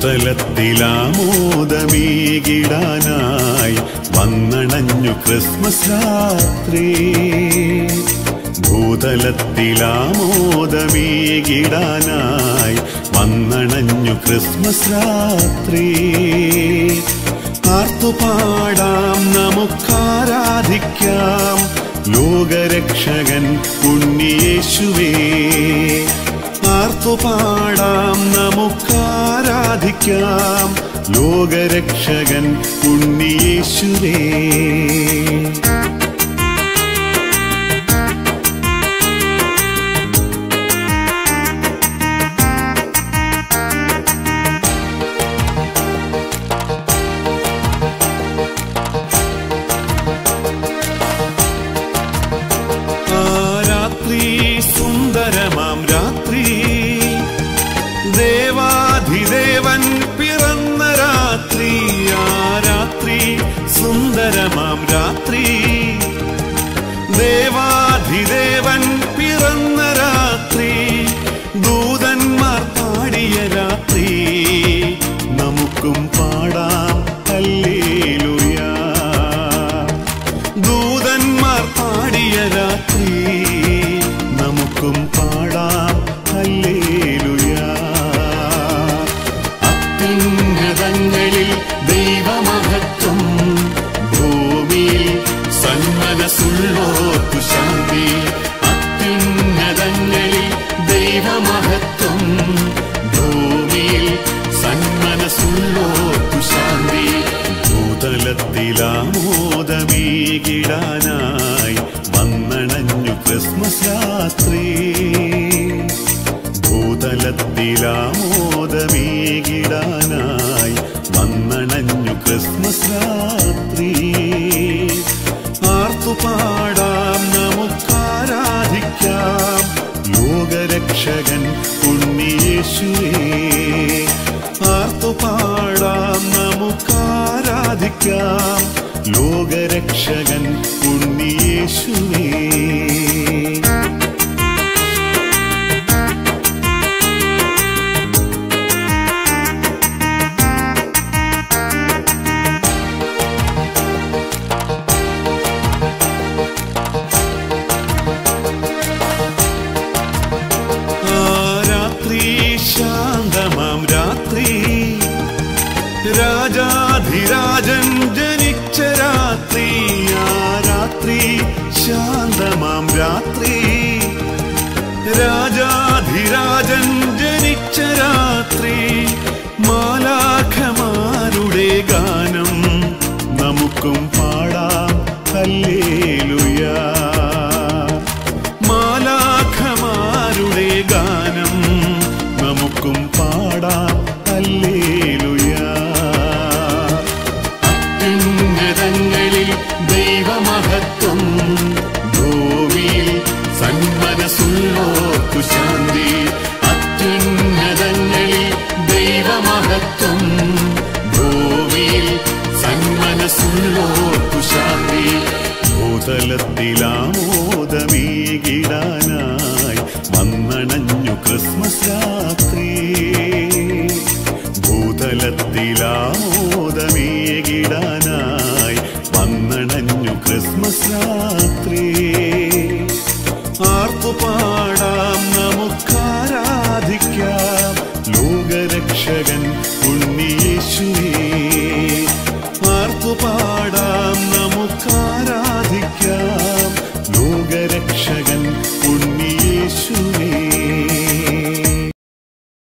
ഭൂതലത്തിലാമോദമീകിടാനായി വന്നണഞ്ഞു Christmas രാത്രി ഭൂതലത്തിലാമോദമീകിടാനായി വന്നണഞ്ഞു Christmas രാത്രി ആർത്തുപാടാം നമുക്കാരാധിക്കാം ലോകരക്ഷകൻ ഉണ്ണിയേശുവേ ആർത്തുപാടാം നമുക്കാരാധിക്കാം ലോകരക്ഷകൻ ഉണ്ണിയേശുവേ ആ രാത്രി സുന്ദരമാം രാത്രി ദേവാധിദേവൻ പിറന്ന രാത്രി ആ രാത്രി സുന്ദരമാം രാത്രി ദേവാധിദേവൻ പിറന്ന രാത്രി ദൂതന്മാർ പാടിയ രാത്രി നമുക്കും പാടാം ഹല്ലേലൂയാ ദൂതന്മാർ പാടിയ രാത്രി നമുക്കും പാടാം ഹല്ലേലൂയാ അത്യുന്നതങ്ങളിൽ ദൈവമഹത്വം ഭൂമിയിൽ സന്മനസ്സുള്ളോർക്കു ശാന്തി അത്യുന്നതങ്ങളിൽ ദൈവമഹത്വം ഭൂമിയിൽ സന്മനസ്സുള്ളോർക്കു ശാന്തി ഭൂതലത്തിലാമോദമീകിടാനായി വന്നണഞ്ഞു ക്രിസ്മസ് രാത്രി ഭൂതലത്തിലാമോദമീകിടാനായി വന്നണഞ്ഞു ക്രിസ്മസ് രാത്രി ആർത്തുപാടാം നമുക്കാരാധിക്കാം ലോകരക്ഷകൻ ഉണ്ണിയേശുവേ ആർത്തുപാടാം നമുക്കാരാധിക്കാം ലോകരക്ഷകൻ ഉണ്ണിയേശുവേ ആ രാത്രി ശാന്തമാം രാത്രി രാജാധിരാജൻ ജനിച്ച രാത്രി ആ രാത്രി ശാന്തമാം രാത്രി രാജാധിരാജൻ ജനിച്ച രാത്രി മാലാഖമാരുടെ ഗാനം നമുക്കും പാടാം ഹല്ലേലൂയാ മാലാഖമാരുടെ ഗാനം നമുക്കും പാടാം ഹല്ലേലൂയാ അത്യുന്നതങ്ങളിൽ ദൈവമഹത്വം ഭൂമിയിൽ സന്മനസ്സുള്ളോർക്കു ശാന്തി അത്യുന്നതങ്ങളിൽ ദൈവമഹത്വം ഭൂമിയിൽ സന്മനസ്സുള്ളോർക്കു ശാന്തി ഭൂതലത്തിലാമോദമീകിടാനായി വന്നണഞ്ഞു ക്രിസ്മസ് രാ